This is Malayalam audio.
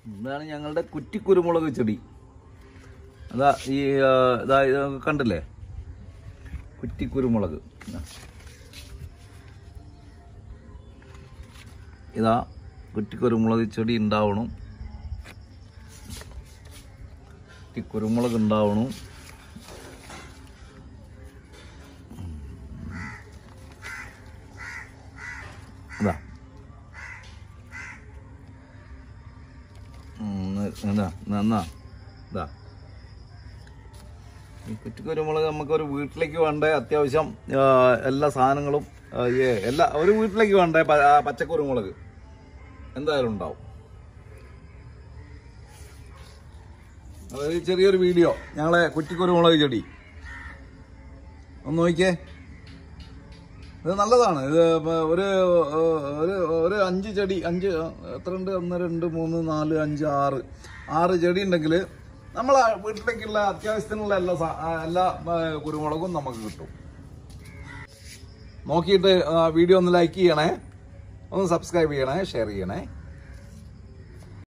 ഇതാണ് ഞങ്ങളുടെ കുറ്റിക്കുരുമുളക് ചെടി അതാ ഈ ആ, ഇതാ ഇത് കണ്ടില്ലേ കുറ്റിക്കുരുമുളക് ഇതാ. ഇതാ കുറ്റിക്കുരുമുളക് ചെടി ഉണ്ടാവണം കുറ്റിക്കുരുമുളക് ഉണ്ടാവണം ഇതാ ഉം, എന്താ നന്നാ ഇതാ ഈ കുറ്റിക്കുരുമുളക് നമുക്കൊരു വീട്ടിലേക്ക് വേണ്ട അത്യാവശ്യം ആ, എല്ലാ സാധനങ്ങളും ആ, ഈ എല്ലാ ഒരു വീട്ടിലേക്ക് വേണ്ട പ- ആ, പച്ചക്കുരുമുളക് എന്തായാലും ഉണ്ടാവും അതായത് ചെറിയൊരു വീഡിയോ ഞങ്ങളെ കുറ്റിക്കുരുമുളക് ചെടി ഒന്ന് നോക്കിയേ ഇത് നല്ലതാണ് ഇത് ഇപ്പൊ ഒരു ഒരു ഒരു അഞ്ച് ചെടി അഞ്ച് എത്ര ഉണ്ട് ഒന്ന് രണ്ട് മൂന്ന് നാല് അഞ്ച് ആറ് ആറ് ചെടി ഉണ്ടെങ്കിൽ നമ്മളെ വീട്ടിലേക്കുള്ള അത്യാവശ്യത്തിനുള്ള എല്ലാ സാ- ആ, എല്ലാ ആ, കുരുമുളകും നമുക്ക് കിട്ടും നോക്കിയിട്ട് ആ, വീഡിയോ ഒന്ന് ലൈക്ക് ചെയ്യണേ ഒന്ന് സബ്സ്ക്രൈബ് ചെയ്യണേ ഷെയർ ചെയ്യണേ